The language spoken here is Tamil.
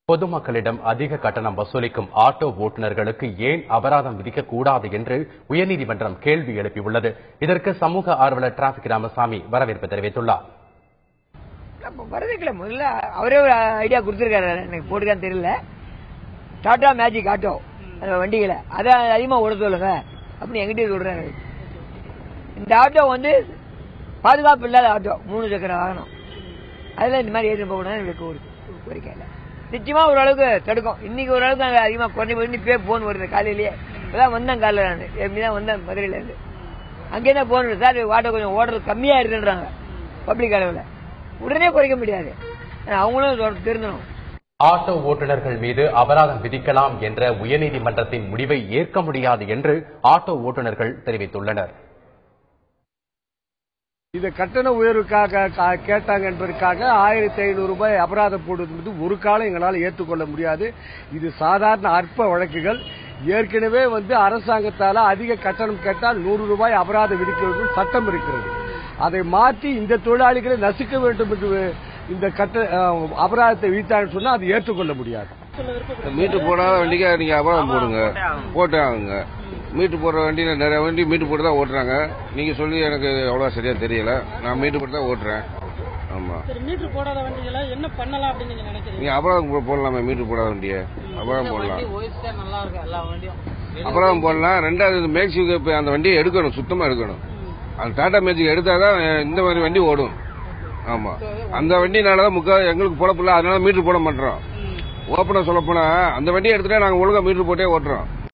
பொதுமக்களிடம் அதிக கட்டணம் வசூலிக்கும் ஆட்டோ ஓட்டுநர்களுக்கு ஏன் அபராதம் விதிக்க கூடாது என்று உயர்நீதிமன்றம் கேள்வி எழுப்பியுள்ளது இதற்கு சமூக ஆர்வலர் டிராபிக் ராமசாமி வரவேற்பு தெரிவித்துள்ளார் நம்ம வரதுக்குல முதல்ல அவரே ஒரு ஐடியா கொடுத்துருக்காரு எனக்கு போட்டுக்கான்னு தெரியல டாடா மேஜிக் ஆட்டோ அந்த வண்டிகளை அதை அதிகமாக ஓட சொல்லுங்க அப்படின்னு எங்கிட்டே சொல்றாரு இந்த ஆட்டோ வந்து பாதுகாப்பு இல்லாத ஆட்டோ மூணு சக்கர வாகனம் அதில் இந்த மாதிரி ஏற்றி போகணும் எனக்கு ஒரு கோரிக்கை இல்லை நிச்சயமா ஓரளவுக்கு தடுக்கும் இன்னைக்கு ஓரளவுக்கு அங்கே அதிகமாக குறைஞ்சி போய் இப்போ போன் வருது காலையிலேயே இப்பதான் வந்தேன் காலையில் நான் எப்படி தான் வந்தேன் மதுரையிலேருந்து அங்கே தான் போன் வருது சார் ஆட்டோ கொஞ்சம் ஓடுறது கம்மியாக இருக்குன்றாங்க பப்ளிக் அளவில் உடனே குறைக்க முடியாது அவங்களும் திருந்தணும் ஆட்டோ ஓட்டுநர்கள் மீது அபராதம் விதிக்கலாம் என்ற உயர்நீதிமன்றத்தின் முடிவை ஏற்க முடியாது என்று ஆட்டோ ஓட்டுநர்கள் தெரிவித்துள்ளனர் இந்த கட்டண உயர்வுக்காக கா- கேட்டாங்க என்பதற்காக ஆயிரத்தி ஐநூறு ரூபாய் அபராதம் போடுவது என்பது ஒரு காலம் எங்களால் ஏற்றுக்கொள்ள முடியாது இது சாதாரண அற்ப வழக்குகள் ஏற்கனவே வந்து அரசாங்கத்தால அதிக கட்டணம் கேட்டால் நூறு ரூபாய் அபராதம் விதிக்க வேண்டும் சட்டம் இருக்கிறது அதை மாற்றி இந்த தொழிலாளிகளை நசுக்க வேண்டும் என்று இந்த கட்ட அஹ், அபராதத்தை விதித்தாங்கன்னு சொன்னா அது ஏற்றுக்கொள்ள முடியாது மீட்டு போடாத வண்டிக்கு நீங்க அபராதம் போடுங்க போட்டே ஆகுங்க மீட்டு போடுற வண்டியில நிறைய வண்டி மீட்டு போட்டு தான் ஓட்டுறாங்க நீங்க சொல்லி எனக்கு அவ்வளவு சரியா தெரியல நான் மீட்டு போட்டு தான் ஓட்டுறேன் ஆமா சரி மீட்டர் போடாத வண்டிகளை என்ன பண்ணலாம் அப்படின்னு நீங்க நினைக்கிறீங்க நீங்க அபராதம் போ- போடலாமே மீட்டு போடாத வண்டியை அபராதம் போடலாம் நல்லா இருக்கு எல்லா வண்டியும் அபராதம் போடலாம் ரெண்டாவது மேக்ஸிக்கு அந்த வண்டியை எடுக்கணும் சுத்தமா எடுக்கணும் அந்த டாடா மேஜிக் எடுத்தாதான் அஹ், இந்த மாதிரி வண்டி ஓடும் ஆமா அந்த வண்டினாலதான் முக்கா எங்களுக்கு பொழப்பில்ல அதனால மீட்டர் போட மாட்டோம் ஓப்பனா சொல்ல போனா அந்த வண்டியை எடுத்துட்டா நாங்க ஒழுங்கா மீட்டர் போட்டே ஓட்டுறோம்